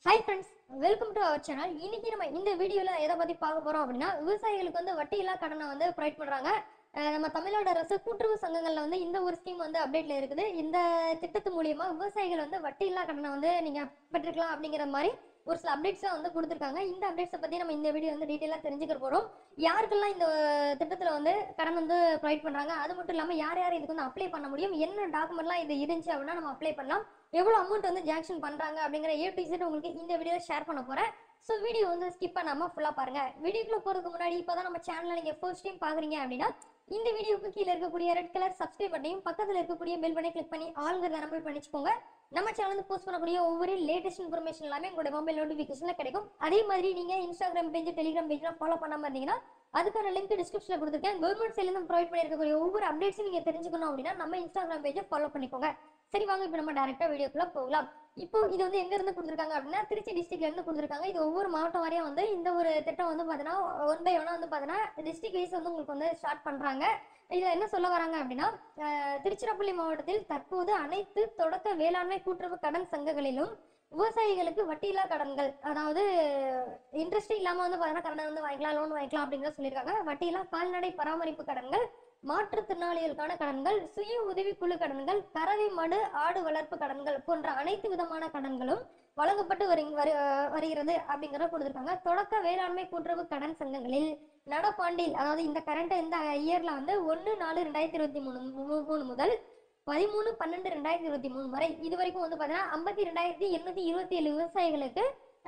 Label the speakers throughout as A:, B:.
A: hi friends welcome to our channel இன்னைக்கு நம்ம இந்த வீடியோல எதை பத்தி பார்க்க போறோம் அப்படின்னா விவசாயிகளுக்கு வந்து வட்டி இல்லா கடனை வந்து ப்ரொவைட் பண்றாங்க அஹ் நம்ம தமிழ்நாடு அரசு கூட்டுறவு சங்கங்கள்ல வந்து இந்த ஒரு ஸ்கீம் வந்து அப்டேட்ல இருக்குது இந்த திட்டத்து மூலியமா விவசாயிகள் வந்து வட்டி இல்லா கடனை வந்து நீங்க பெற்றுக்கலாம் அப்படிங்கிற மாதிரி ஒரு சில அப்டேட்ஸை வந்து கொடுத்துருக்காங்க இந்த அப்டேட்ஸை பத்தி நம்ம இந்த வீடியோ வந்து டீட்டெயிலாக தெரிஞ்சுக்க போறோம் யாருக்கெல்லாம் இந்த திட்டத்துல வந்து கடன் வந்து ப்ரொவைட் பண்றாங்க அது மட்டும் இல்லாம யார் யார் இதுக்கு வந்து அப்ளை பண்ண முடியும் என்ன டாக்குமெண்ட்லாம் இது இருந்துச்சு அப்படின்னா நம்ம அப்ளை பண்ணலாம் எவ்வளோ அமௌண்ட் வந்து ஜாக்ஷன் பண்றாங்க அப்படிங்கிற ஏ டு Z உங்களுக்கு இந்த வீடியோ ஷேர் பண்ண போறேன் ஸோ வீடியோ வந்து ஸ்கிப் பண்ணாம ஃபுல்லா பாருங்க வீடியோக்குள்ள போறதுக்கு முன்னாடி இப்பதான் நம்ம சேனலை நீங்க ஃபர்ஸ்ட் டைம் பாக்குறீங்க அப்படின்னா இந்த வீடியோக்கு கீழே இருக்கக்கூடிய ரெட் கலர் சப்ஸ்கிரைப் பட்டையும் பக்கத்துல இருக்கக்கூடிய பெல் பட்டனை கிளிக் பண்ணி ஆளுங்கிறத நம்பர் பண்ணிச்சுக்கோங்க நம்ம சேனல் வந்து போஸ்ட் பண்ணக்கூடிய ஒவ்வொரு லேட்டஸ்ட் இன்ஃபர்மேஷன் எல்லாமே உங்களோட மொபைல் நோட்டிஃபிகேஷன்ல கிடைக்கும் அதே மாதிரி நீங்க இன்ஸ்டாகிராம் பேஜ் டெலிகிராம் பேஜ்லாம் ஃபாலோ பண்ணாம இருந்தீங்கன்னா அதுக்கான லிங்க் டிஸ்கிரிப்ஷன்ல கொடுத்துருக்கேன் கவர்மெண்ட் சைட்ல இருந்து ப்ரொவைட் பண்ணிருக்கக்கூடிய ஒவ்வொரு அப்டேட்ஸும் நீங்க தெரிஞ்சுக்கணும் அப்படின்னா நம்ம இன்ஸ்டாகிராம் பேஜை ஃபாலோ பண்ணிக்கோங்க சரி வாங்க இப்போ நம்ம டேரக்டா வீடியோக்குள்ள போகலாம் இப்போ இது வந்து எங்க இருந்து கொடுத்துருக்காங்க அப்படின்னா திருச்சி டிஸ்ட்ரிக்ட்ல இருந்து கொடுத்துருக்காங்க இது ஒவ்வொரு மாவட்டம் வரையும் வந்து இந்த ஒரு திட்டம் வந்து பாத்தீங்கன்னா ஒன் பை ஒன்னா வந்து பாத்தீங்கன்னா டிஸ்ட்ரிக்ட் வைஸ் வந்து உங்களுக்கு வந்து ஸ்டார்ட் பண்றாங்க இதுல என்ன சொல்ல வராங்க அப்படின்னா அஹ், திருச்சிராப்பள்ளி மாவட்டத்தில் தற்போது அனைத்து தொடக்க வேளாண்மை கூட்டுறவு கடன் சங்கங்களிலும் விவசாயிகளுக்கு வட்டியில்லா கடன்கள் அதாவது இன்ட்ரெஸ்ட் இல்லாம வந்து பாத்தீங்கன்னா கடன் வந்து வாங்கிக்கலாம் லோன் வாங்கிக்கலாம் அப்படிங்கிற சொல்லியிருக்காங்க வட்டியில்லா கால்நடை பராமரிப்பு கடன்கள் மாற்றுத்திறனாளிகளுக்கான கடன்கள் சுய உதவிக்குழு கடன்கள் கறவை மடு ஆடு வளர்ப்பு கடன்கள் போன்ற அனைத்து விதமான கடன்களும் வழங்கப்பட்டு வரு வரு- வருகிறது அப்படிங்கிற கொடுத்துருக்காங்க தொடக்க வேளாண்மை கூட்டுறவு கடன் சங்கங்களில் நடப்பாண்டில் அதாவது இந்த கரண்ட் இந்த இயர்ல வந்து ஒன்று நாலு ரெண்டாயிரத்தி இருபத்தி மூணு மூ- மூணு முதல் பதிமூணு பன்னெண்டு ரெண்டாயிரத்தி இருபத்தி மூணு வரை இது வரைக்கும் வந்து பார்த்தீங்கன்னா ஐம்பத்தி ரெண்டாயிரத்தி எண்ணூத்தி இருபத்தி ஏழு விவசாயிகளுக்கு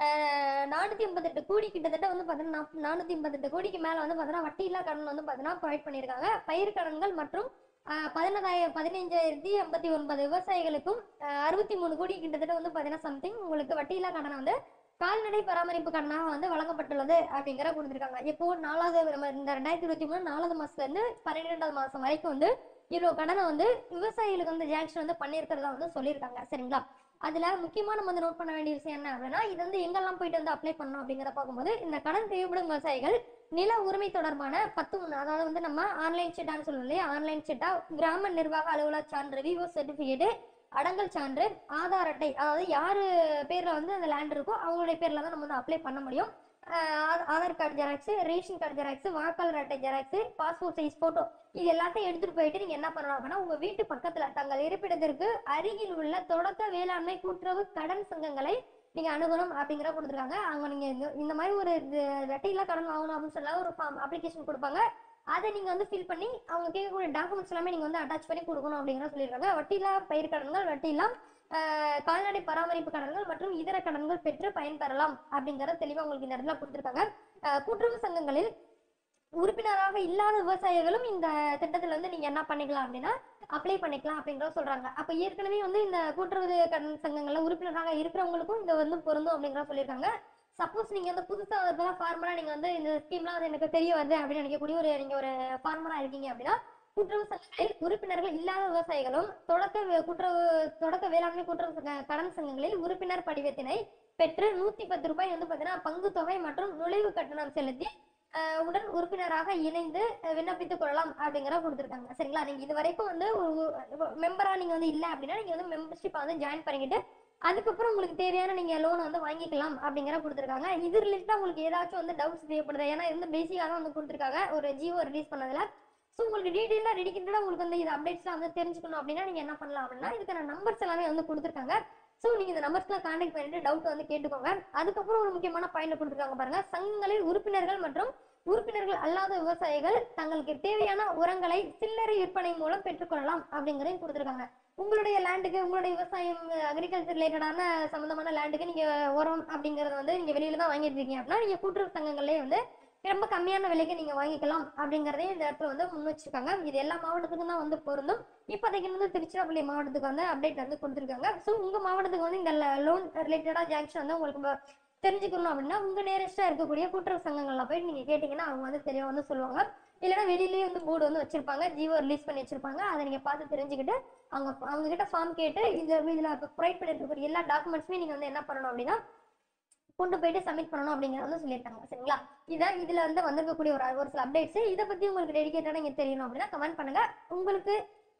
A: நானூற்றி எண்பத்தெட்டு கோடி கிட்டத்தட்ட வந்து பார்த்தீங்கன்னா நானூற்றி எண்பத்தெட்டு கோடிக்கு மேலே வந்து பார்த்தீங்கன்னா வட்டியில்லா கடன் வந்து பார்த்தீங்கன்னா ப்ரொவைட் பண்ணியிருக்காங்க பயிர் கடன்கள் மற்றும் பதினதாயிரம் பதினைஞ்சாயிரத்தி ஐம்பத்தி ஒன்பது விவசாயிகளுக்கும் அறுபத்தி மூணு கோடி கிட்டத்தட்ட வந்து பார்த்தீங்கன்னா சம்திங் உங்களுக்கு வட்டியில்லா கடனை வந்து கால்நடை பராமரிப்பு கடனாக வந்து வழங்கப்பட்டுள்ளது அப்படிங்கிற கொடுத்துருக்காங்க இப்போ நாலாவது நம்ம இந்த ரெண்டாயிரத்தி இருபத்தி மூணு நாலாவது மாசத்துல இருந்து பன்னிரெண்டாவது மாசம் வரைக்கும் வந்து இவ்வளோ கடனை வந்து விவசாயிகளுக்கு வந்து ஜாக்ஷன் வந்து பண்ணியிருக்கிறதா வந்து சொல்லியிருக்காங்க சரிங்களா அதுல முக்கியமா நம்ம வந்து நோட் பண்ண வேண்டிய விஷயம் என்ன அப்படின்னா இது வந்து எங்கெல்லாம் போயிட்டு வந்து அப்ளை பண்ணணும் அப்படிங்கிறத பார்க்கும்போது இந்த கடன் தேவைப்படும் விவசாயிகள் நில உரிமை தொடர்பான பத்து ஒன்று அதாவது வந்து நம்ம ஆன்லைன் சிட்டான்னு சொல்லணும் இல்லையா ஆன்லைன் சிட்டா கிராம நிர்வாக அலுவலர் சான்று விவோ சர்டிஃபிகேட்டு அடங்கல் சான்று ஆதார் அட்டை அதாவது யாரு பேர்ல வந்து அந்த லேண்ட் இருக்கோ அவங்களுடைய பேர்ல தான் நம்ம வந்து அப்ளை பண்ண முடியும் ஆஹ் ஆ- Aadhaar card xerox ration card xerox வாக்காளர் அட்டை ஜெராக்ஸ் பாஸ்போர்ட் சைஸ் போட்டோ இது எல்லாத்தையும் எடுத்துட்டு போயிட்டு நீங்க என்ன பண்ணலாம் அப்படின்னா உங்க வீட்டு பக்கத்துல தங்கள் இருப்பிடத்திற்கு அருகில் உள்ள தொடக்க வேளாண்மை கூட்டுறவு கடன் சங்கங்களை நீங்க அணுகணும் அப்படிங்கிற கொடுத்துருக்காங்க அவங்க நீங்க இந்த- இந்த மாதிரி ஒரு வெட்டையில கடன் வாங்கணும் அப்படின்னு சொல்ல ஒரு ஃபார்ம் அப்ளிகேஷன் கொடுப்பாங்க அதை நீங்க வந்து ஃபில் பண்ணி அவங்க கேட்கக்கூடிய டாக்குமெண்ட்ஸ் எல்லாமே நீங்க வந்து அட்டாச் பண்ணி கொடுக்கணும் அப்படிங்கிற சொல்லியிருக்காங்க வட்டியில்லா பயிர் கடன்கள் வட்டியில்லா ஆஹ், கால்நடை பராமரிப்பு கடன்கள் மற்றும் இதர கடன்கள் பெற்று பயன்பெறலாம் அப்படிங்கறத தெளிவா உங்களுக்கு இந்த இடத்துல கொடுத்துருக்காங்க ஆஹ், கூட்டுறவு சங்கங்களில் உறுப்பினராக இல்லாத விவசாயிகளும் இந்த திட்டத்துல வந்து நீங்க என்ன பண்ணிக்கலாம் அப்படின்னா அப்ளை பண்ணிக்கலாம் அப்படிங்கிற சொல்றாங்க அப்ப ஏற்கனவே வந்து இந்த கூட்டுறவு கடன் சங்கங்கள்ல உறுப்பினராக இருக்கிறவங்களுக்கும் இந்த வந்து பொருந்தும் அப்படிங்கிற சொல்லியிருக்காங்க சப்போஸ் நீங்க வந்து புதுசா இப்பதான் ஃபார்மரா நீங்க வந்து இந்த ஸ்கீம்லாம் வந்து எனக்கு தெரிய வருது அப்படின்னு நினைக்கக்கூடிய ஒரு நீங்க ஒரு ஃபார்மரா இருக்கீங்க அப்படின்னா கூட்டுறவு சங்கங்களில் உறுப்பினர்கள் இல்லாத விவசாயிகளும் தொடக்க வே- கூட்டுறவு தொடக்க வேளாண்மை கூட்டுறவு சங்க- கடன் சங்கங்களில் உறுப்பினர் படிவத்தினை பெற்று நூத்தி பத்து ரூபாய் வந்து பாத்தீங்கன்னா பங்கு தொகை மற்றும் நுழைவு கட்டணம் செலுத்தி அஹ், உடன் உறுப்பினராக இணைந்து அஹ், விண்ணப்பித்துக் கொள்ளலாம் அப்படிங்கிற கொடுத்துருக்காங்க சரிங்களா நீங்க இது வரைக்கும் வந்து ஒரு மெம்பரா நீங்க வந்து இல்ல அப்படின்னா நீங்க வந்து மெம்பர்ஷிப்பை வந்து ஜாயின் பண்ணிக்கிட்டு அதுக்கப்புறம் உங்களுக்கு தேவையான நீங்க லோன் வந்து வாங்கிக்கலாம் அப்படிங்கிற கொடுத்துருக்காங்க இது ரிலேட்டடா உங்களுக்கு ஏதாச்சும் வந்து டவுட்ஸ் தேவைப்படுது ஏன்னா இது வந்து பேசிக்காக தான் வந்து கொடுத்துருக்காங்க ஒரு ஜியோ ரிலீஸ் பண்ணதுல ஸோ உங்களுக்கு டீட்டெயிலாக ரெடிக்கேட்டடாக உங்களுக்கு வந்து இது அப்டேட்ஸ்லாம் வந்து தெரிஞ்சுக்கணும் அப்படின்னா நீங்கள் என்ன பண்ணலாம் அப்படின்னா இதுக்கான நம்பர்ஸ் எல்லாமே வந்து கொடுத்துருக்காங்க ஸோ நீங்கள் இந்த நம்பர்ஸ்லாம் கான்டாக்ட் பண்ணிட்டு டவுட் வந்து கேட்டுக்கோங்க அதுக்கப்புறம் ஒரு முக்கியமான பாயிண்ட் கொடுத்துருக்காங்க பாருங்க சங்கங்களில் உறுப்பினர்கள் மற்றும் உறுப்பினர்கள் அல்லாத விவசாயிகள் தங்களுக்கு தேவையான உரங்களை சில்லறை விற்பனை மூலம் பெற்றுக்கொள்ளலாம் அப்படிங்கிறதையும் கொடுத்துருக்காங்க உங்களுடைய லேண்டுக்கு உங்களுடைய விவசாயம் அக்ரிகல்ச்சர் ரிலேட்டடான சம்மந்தமான லேண்டுக்கு நீங்க உரம் அப்படிங்கறது வந்து நீங்க வெளியில தான் வாங்கிட்டு இருக்கீங்க அப்படின்னா நீங்க கூட்டுறவு சங்கங்கள்லயே வந்து ரொம்ப கம்மியான விலைக்கு நீங்க வாங்கிக்கலாம் அப்படிங்கறதையும் இந்த இடத்துல வந்து முன் வச்சிருக்காங்க இது எல்லா மாவட்டத்துக்கும் தான் வந்து பொருந்தும் இப்போதைக்கு வந்து திருச்சிராப்பள்ளி மாவட்டத்துக்கு வந்து அப்டேட் வந்து கொடுத்துருக்காங்க ஸோ உங்க மாவட்டத்துக்கு வந்து இந்த லோன் ரிலேட்டடா ஜாக்ஷன் வந்து உங்களுக்கு ம- தெரிஞ்சுக்கணும் அப்படின்னா உங்க நேரஸ்டா இருக்கக்கூடிய கூட்டுறவு சங்கங்கள்ல போய் நீங்க கேட்டீங்கன்னா அவங்க வந்து தெளிவா வந்து சொல்லுவாங்க இல்லைன்னா வெளியிலேயே வந்து போர்டு வந்து வச்சிருப்பாங்க ஜியோ ரிலீஸ் பண்ணி வச்சிருப்பாங்க அதை நீங்க பார்த்து தெரிஞ்சுக்கிட்டு அவங்க அவங்க கிட்ட ஃபார்ம் கேட்டு இந்த இதுல ப்ரொவைட் பண்ணிருக்கக்கூடிய எல்லா டாக்குமெண்ட்ஸுமே நீங்க வந்து என்ன பண்ணணும் அப்படின்னா கொண்டு போயிட்டு சப்மிட் பண்ணணும் அப்படிங்கறத வந்து சொல்லியிருக்காங்க சரிங்களா இதான் இதுல வந்து வந்திருக்கக்கூடிய ஒரு ஒரு சில அப்டேட்ஸ் இதை பத்தி உங்களுக்கு டெடிகேட்டடா நீங்க தெரியணும் அப்படின்னா கமெண்ட் பண்ணுங்க உங்களுக்கு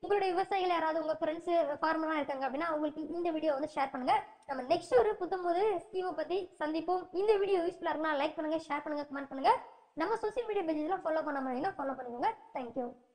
A: உங்களுடைய விவசாயிகள் யாராவது உங்க ஃப்ரெண்ட்ஸ் ஃபார்மரா இருக்காங்க அப்படின்னா அவங்களுக்கு இந்த வீடியோ வந்து ஷேர் பண்ணுங்க நம்ம நெக்ஸ்ட் ஒரு புத்தம்போது ஸ்கீமை பத்தி சந்திப்போம் இந்த வீடியோ யூஸ்ஃபுல்லா இருக்குன்னா லைக் பண்ணுங்க ஷேர் பண்ணுங்க கமெண்ட் பண்ணுங்க நம்ம சோசியல் மீடியா பேஜஸ்லாம் ஃபாலோ பண்ண மாதிரினா ஃபாலோ பண்ணிக்கோங்க தேங்க்யூ